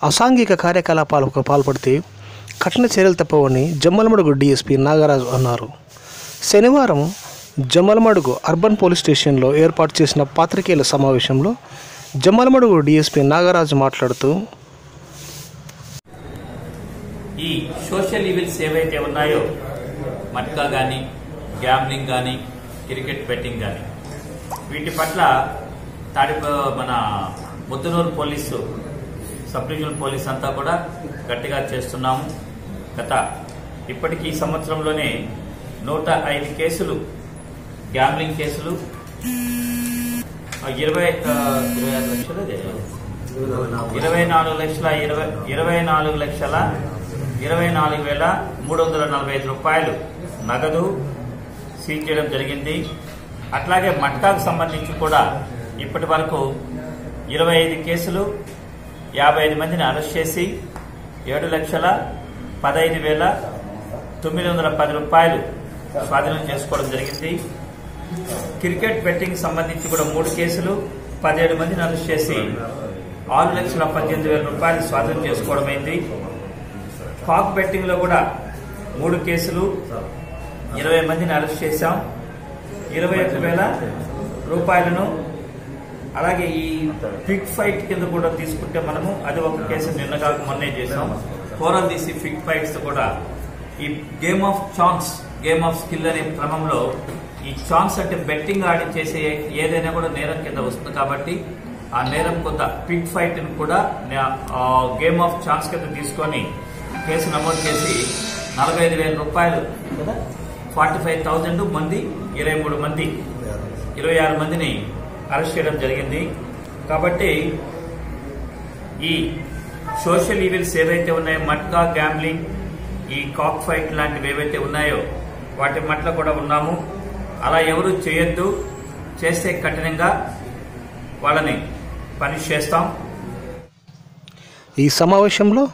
అసాంఘిక కార్యకలాపాలకు పాల్పడితే కఠిన చర్యలు తప్పవని జమ్మలమడుగు డీఎస్పీ నాగరాజు అన్నారు శనివారం జమ్మలమడుగు అర్బన్ పోలీస్ స్టేషన్లో ఏర్పాటు చేసిన పాత్రికేయుల సమావేశంలో జమ్మలమడుగు డీఎస్పీ నాగరాజు మాట్లాడుతూ ఈ సోషల్ ఈవెంట్స్ ఏవైతే ఉన్నాయో మట్కా కానీ గ్యామ్లింగ్ కానీ క్రికెట్ బెట్టింగ్ కానీ వీటి పట్ల తాడి మన Muddanuru police sub divisional police అంతా కూడా గట్టిగా చేస్తున్నాము గత ఇప్పటికీ ఈ సంవత్సరంలోనే నూట ఐదు కేసులు గ్యామ్లింగ్ కేసులు ఆ, ఇరవై ఆ, ఇరవై ఆరు లక్షలు అదే. ఇరవై నాలుగు లక్షల ఇరవై ఇరవై నాలుగు లక్షల ఇరవై నాలుగు వేల మూడు వందల నలభై ఐదు రూపాయలు నగదు సీజ్ చేయడం జరిగింది అట్లాగే మట్కాకు సంబంధించి కూడా ఇప్పటి వరకు ఇరవై ఐదు కేసులు యాభై ఐదు మందిని అరెస్ట్ చేసి ఏడు లక్షల పదహైదు వేల తొమ్మిది వందల పది రూపాయలు స్వాధీనం చేసుకోవడం జరిగింది క్రికెట్ బెట్టింగ్ సంబంధించి కూడా మూడు కేసులు పదిహేడు మందిని అరెస్ట్ చేసి ఆరు లక్షల పద్దెనిమిది వేల రూపాయలు స్వాధీనం చేసుకోవడం అయింది కాక్ బెట్టింగ్ లో కూడా మూడు కేసులు ఇరవై మందిని అరెస్ట్ చేశాం ఇరవై ఒక్క వేల రూపాయలను అలాగే ఈ ఫిగ్ ఫైట్ కింద కూడా తీసుకుంటే మనము అది ఒక కేసు నిన్న కాక మొన్నే చేసాం ఫోరం తీసి ఫిగ్ ఫైట్స్ కూడా ఈ game of chance game of skill అనే క్రమంలో ఈ ఛాన్స్ అంటే బెట్టింగ్ ఆడి చేసే ఏదైనా కూడా నేరం కింద వస్తుంది కాబట్టి ఆ నేరం కొంత పిగ్ ఫైట్ ని కూడా గేమ్ ఆఫ్ ఛాన్స్ కింద తీసుకొని కేసు నమోదు చేసి నలభై ఐదు వేల రూపాయలు కదా ఫార్టీ ఫైవ్ థౌజండ్ మంది ఇరవై మూడు మంది ఇరవై ఆరు మందిని అరెస్ట్ చేయడం జరిగింది కాబట్టి ఈ సోషల్ ఈవిల్స్ ఏవైతే ఉన్నాయో మట్కా గ్యాంబ్లింగ్ ఈ కాక్ ఫైట్ లాంటివి ఏవైతే ఉన్నాయో వాటి మట్ల కూడా ఉన్నాము అలా ఎవరు చేయొద్దు చేస్తే కఠినంగా వాళ్ళని పనిష్ చేస్తాం ఈ సమావేశంలో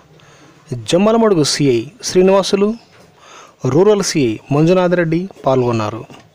Jammalamadugu CI Srinivasulu rural CI Manjunath Reddy పాల్గొన్నారు